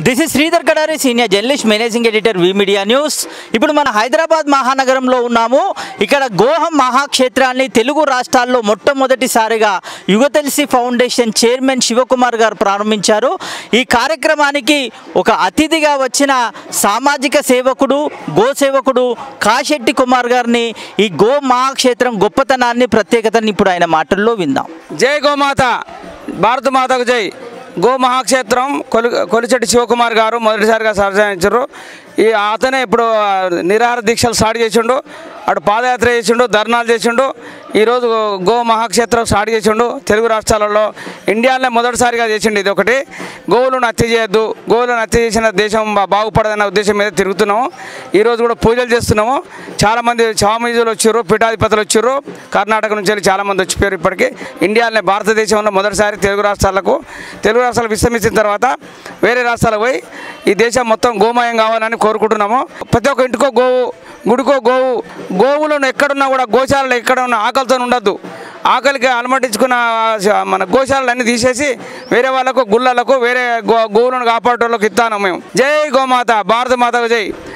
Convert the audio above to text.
this is Sridhar Kadari senior journalist managing editor V media news ఇప్పుడు మన హైదరాబాద్ మహానగరంలో ఉన్నాము ఇక్కడ గోహం మహాక్షేత్రాన్ని తెలుగు రాష్ట్రాల్లో మొట్టమొదటిసారిగా యుగతెలిసి ఫౌండేషన్ చైర్మన్ శివకుమార్ గారు ప్రారంభించారు ఈ కార్యక్రమానికి ఒక అతిథిగా వచ్చిన సామాజిక సేవకుడు గో సేవకుడు కాశెట్టి కుమార్ గారిని ఈ గో మహాక్షేత్రం గొప్పతనాన్ని ప్రత్యేకతని ఇప్పుడు ఆయన మాటల్లో విందాం జై గోమాత భారత మాతకు జై గో మహాక్షేత్రం కొలి కొలిచెట్టి శివకుమార్ గారు మొదటిసారిగా సంచారించారు ఈ అతనే ఇప్పుడు ఆ, నిరాహార దీక్షలు స్టార్ట్ చేసిండు అటు పాదయాత్ర చేసిండు ధర్నాలు చేసిండు ఈరోజు గో మహాక్షేత్రం స్టార్ట్ చేసిండు తెలుగు రాష్ట్రాలలో ఇండియాలోనే మొదటిసారిగా చేసిండు ఇది ఒకటి గోవులను హత్య చేయొద్దు గోవులను హత్య చేసిన దేశం బా- బాగుపడదన్న ఉద్దేశం మీద తిరుగుతున్నాము ఈరోజు కూడా పూజలు చేస్తున్నాము చాలామంది స్వామీజులు వచ్చారు పీఠాధిపతులు వచ్చారు కర్ణాటక నుంచి వెళ్ళి చాలామంది వచ్చిపోయారు ఇప్పటికీ ఇండియాలోనే భారతదేశంలో మొదటిసారి తెలుగు రాష్ట్రాలకు తెలుగు రాష్ట్రాలు విస్తరించిన తర్వాత వేరే రాష్ట్రాలకు పోయి ఈ దేశం మొత్తం గోమయం కావాలని కోరుకుంటున్నాము ప్రతి ఒక్క ఇంటికో గోవు గుడికో గోవు గోవులను ఎక్కడున్నా కూడా గోశాలలో ఎక్కడ ఉన్న ఆకలితో ఉండొద్దు ఆకలికి అలమటించుకున్న ఆ, మన గోశాలన్నీ తీసేసి వేరే వాళ్ళకు గుళ్ళలకు వేరే గో గోవులను కాపాడేటోళ్ళకి ఇస్తాను మేము జై గోమాత భారత మాతకు జై